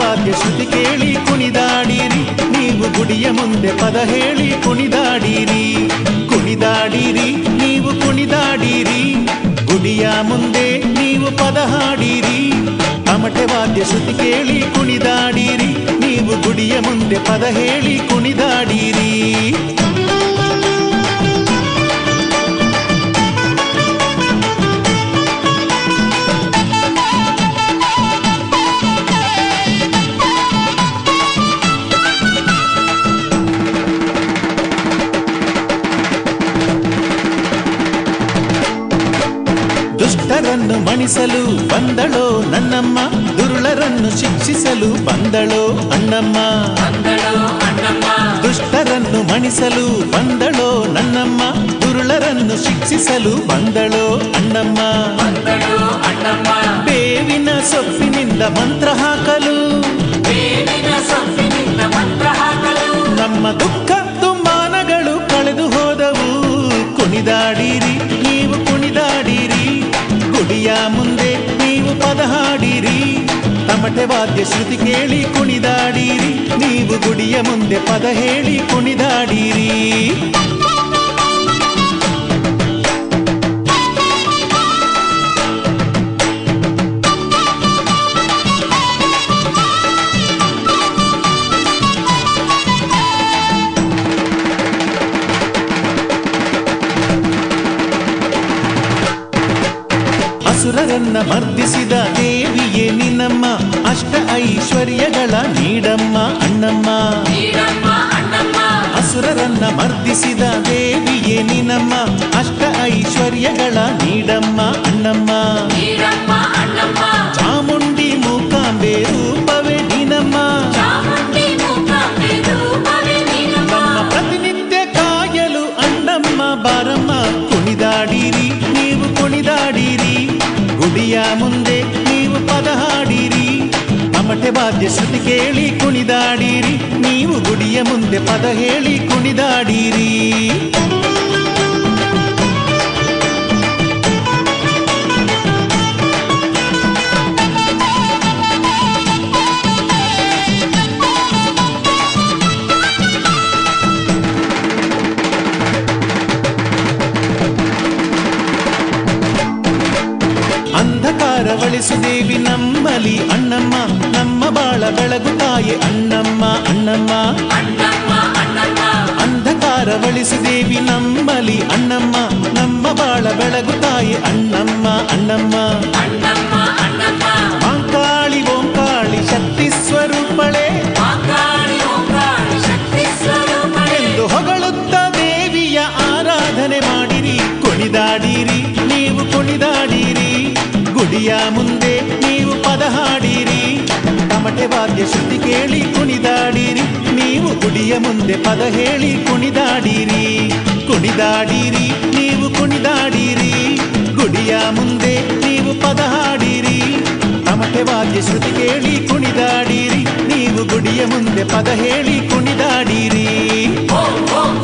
ವಾದ್ಯ ಶ್ರುತಿ ಕೇಳಿ ಕುಣಿದಾಡಿರಿ ನೀವು ಗುಡಿಯ ಮುಂದೆ ಪದ ಹೇಳಿ ಕುಣಿದಾಡಿರಿ ಕುಣಿದಾಡಿರಿ ನೀವು ಕುಣಿದಾಡಿರಿ ಗುಡಿಯ ಮುಂದೆ ನೀವು ಪದ ಹಾಡಿರಿ ತಮಟೆ ವಾದ್ಯ ಶ್ರುತಿ ಕೇಳಿ ಕುಣಿದಾಡಿರಿ ನೀವು ಗುಡಿಯ ಮುಂದೆ ಪದ ಹೇಳಿ ಕುಣಿದಾಡಿರಿ ದುಷ್ಟರನ್ನು ಮಣಿಸಲು ಬಂದಳೋ ನನ್ನಮ್ಮ ದುರುಳರನ್ನು ಶಿಕ್ಷಿಸಲು ಬಂದಳೋ ಅಣ್ಣಮ್ಮ ದುಷ್ಟರನ್ನು ಮಣಿಸಲು ಬಂದಳೋ ನನ್ನಮ್ಮ ದುರುಳರನ್ನು ಶಿಕ್ಷಿಸಲು ಬಂದಳೋ ಅಣ್ಣಮ್ಮ ಬೇವಿನ ಸೊಪ್ಪಿನಿಂದ ಮಂತ್ರ ಹಾಕಲು ನಮ್ಮ ದುಃಖ ದುಮ್ಮಾನಗಳು ಕಳೆದು ಹೋದವು ಕುಣಿದಾಡಿರಿ ನೀವು ಕುಣಿದಾಡಿರಿ ಗುಡಿಯ ಮುಂದೆ ನೀವು ಪದ ಹಾಡಿರಿ ತಮಟೆ ವಾದ್ಯ ಶ್ರುತಿ ಕೇಳಿ ಕುಣಿದಾಡಿರಿ ನೀವು ಗುಡಿಯ ಮುಂದೆ ಪದ ಹೇಳಿ ಕುಣಿದಾಡಿರಿ ಅಸುರರನ್ನ ಮರ್ದಿಸಿದ ದೇವಿಯೇ ನಿನ್ನಮ್ಮ ಅಷ್ಟ ಐಶ್ವರ್ಯಗಳ ನೀಡಮ್ಮ ಅಣ್ಣಮ್ಮ ಅಸುರರನ್ನ ಮರ್ದಿಸಿದ ದೇವಿಯೇ ನಿನ್ನಮ್ಮ ಅಷ್ಟ ಐಶ್ವರ್ಯಗಳ ನೀಡಮ್ಮ ಅಣ್ಣಮ್ಮ ಚಾಮುಂಡಿ ಮೂಕಾಂಬೆ ರೂಪವೇ ನೀನಮ್ಮ ನಮ್ಮ ಪ್ರತಿನಿತ್ಯ ಕಾಯಲು ಅಣ್ಣಮ್ಮ ಬಾರಮ್ಮ ಕುಣಿದಾಡಿರಿ ನೀವು ಕುಣಿದಾಡಿರಿ ಗುಡಿಯ ಮುಂದೆ ನೀವು ಪದ ಹಾಡಿರಿ ತಮಟೆ ವಾದ್ಯ ಶ್ರುತಿ ಕೇಳಿ ಕುಣಿದಾಡಿರಿ ನೀವು ಗುಡಿಯ ಮುಂದೆ ಪದ ಹೇಳಿ ಕುಣಿದಾಡಿರಿ ಅಂಧಕಾರವಳಿಸು ದೇವಿ ನಮ್ಮಲಿ ಅಣ್ಣಮ್ಮ ನಮ್ಮ ಬಾಳ ಬೆಳಗು ತಾಯಿ ಅಣ್ಣಮ್ಮ ಅಣ್ಣಮ್ಮ ಅಂಧಕಾರವಳಿಸು ದೇವಿ ನಮ್ಮಲಿ ಅಣ್ಣಮ್ಮ ನಮ್ಮ ಬಾಳ ಬೆಳಗು ತಾಯಿ ಅಣ್ಣಮ್ಮ ಅಣ್ಣಮ್ಮ ಮಾಂಕಾಳಿ ಓಂಕಾಳಿ ಶಕ್ತಿ ಸ್ವರೂಪಳೆ ಎಂದು ಹೊಗಳುತ್ತ ದೇವಿಯ ಆರಾಧನೆ ಮಾಡಿರಿ ಕುಣಿದಾಡಿರಿ ನೀವು ಕುಣಿದಾಡಿರಿ ಗುಡಿಯ ಮುಂದೆ ನೀವು ಪದ ಹಾಡಿರಿ ತಮಟೆ ವಾದ್ಯ ಶ್ರುತಿ ಕೇಳಿ ಕುಣಿದಾಡಿರಿ ನೀವು ಗುಡಿಯ ಮುಂದೆ ಪದ ಹೇಳಿ ಕುಣಿದಾಡಿರಿ ಕುಣಿದಾಡಿರಿ ನೀವು ಕುಣಿದಾಡಿರಿ ಗುಡಿಯ ಮುಂದೆ ನೀವು ಪದ ಹಾಡಿರಿ ತಮಟೆ ವಾದ್ಯ ಶ್ರುತಿ ಕೇಳಿ ಕುಣಿದಾಡಿರಿ ನೀವು ಗುಡಿಯ ಮುಂದೆ ಪದ ಹೇಳಿ ಕುಣಿದಾಡಿರಿ ಓಂ ಓಂ